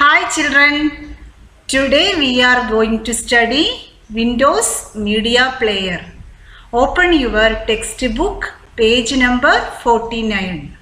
Hi children, today we are going to study Windows Media Player. Open your textbook, page number 49.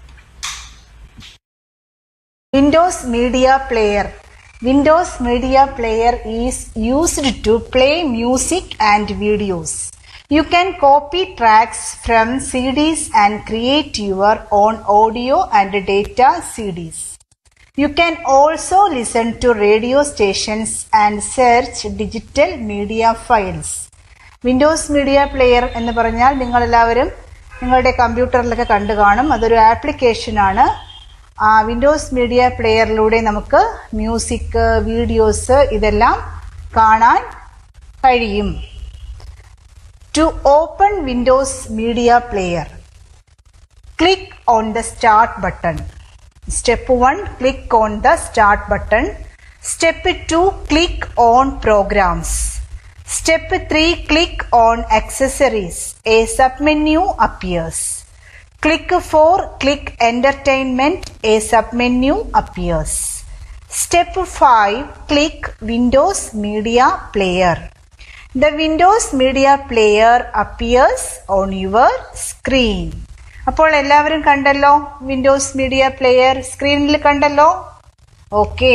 Windows Media Player. Windows Media Player is used to play music and videos. You can copy tracks from CDs and create your own audio and data CDs. You can also listen to radio stations and search digital media files. Windows Media Player എന്ന് പറഞ്ഞാൽ നിങ്ങളെല്ലാവരും നിങ്ങളുടെ കമ്പ്യൂട്ടറിലൊക്കെ കണ്ടു കാണും അതൊരു ആപ്ലിക്കേഷനാണ് ആ Windows media പ്ലെയറിലൂടെ നമുക്ക് മ്യൂസിക് വീഡിയോസ് ഇതെല്ലാം കാണാൻ കഴിയും to open Windows Media Player click on the start button Step 1 click on the start button. Step 2 click on programs. Step 3 click on accessories. A submenu appears. Click 4 click entertainment. A submenu appears. Step 5 click Windows Media Player. The Windows Media Player appears on your screen. അപ്പോൾ എല്ലാവരും കണ്ടല്ലോ Windows Media Player സ്ക്രീനിൽ കണ്ടല്ലോ okay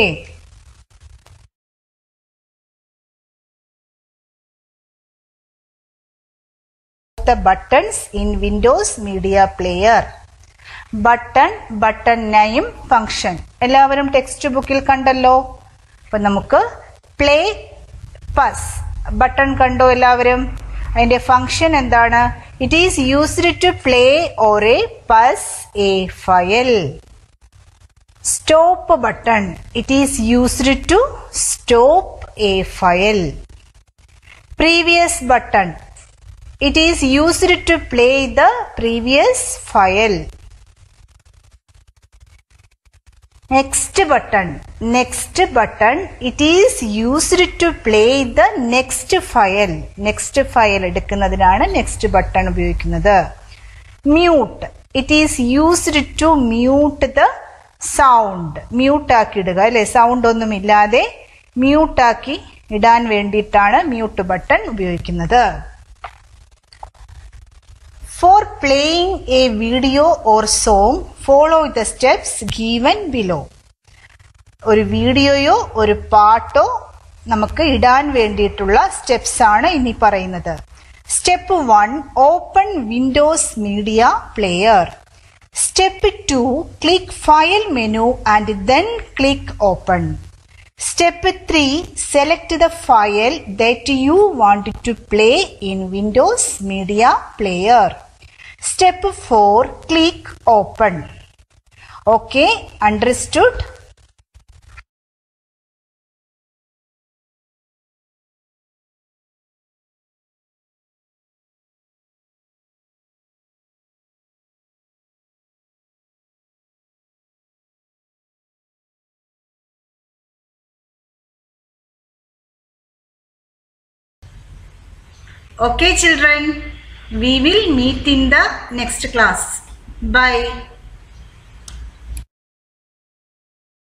the buttons in Windows Media Player. Button button name function എല്ലാവരും text ബുക്കിൽ കണ്ടല്ലോ അപ്പൊ നമുക്ക് പ്ലേ പസ് ബട്ടൺ കണ്ടോ എല്ലാവരും അതിന്റെ ഫംഗ്ഷൻ എന്താണ് it is used to play or a pause a file stop button it is used to stop a file previous button it is used to play the previous file. Next button. Next button. It is used to play the next file. Next file എടുക്കുന്നതിനാണ് next button ഉപയോഗിക്കുന്നത് mute it is used to mute the sound മ്യൂട്ടാക്കി ഇടുക അല്ലെ sound ഒന്നും ഇല്ലാതെ മ്യൂട്ടാക്കി ഇടാൻ വേണ്ടിയിട്ടാണ് മ്യൂട്ട് ബട്ടൺ ഉപയോഗിക്കുന്നത് For playing a video or song, follow the steps given below. ഒരു വീഡിയോയോ ഒരു പാട്ടോ നമുക്ക് ഇടാൻ വേണ്ടിയിട്ടുള്ള സ്റ്റെപ്സ് ആണ് ഇനി പറയുന്നത് step one open Windows Media Player step two click file menu and then click open step three select the file that you want to play in Windows Media Player Step 4 click open. Okay, understood? Okay children, we will meet in the next class. Bye.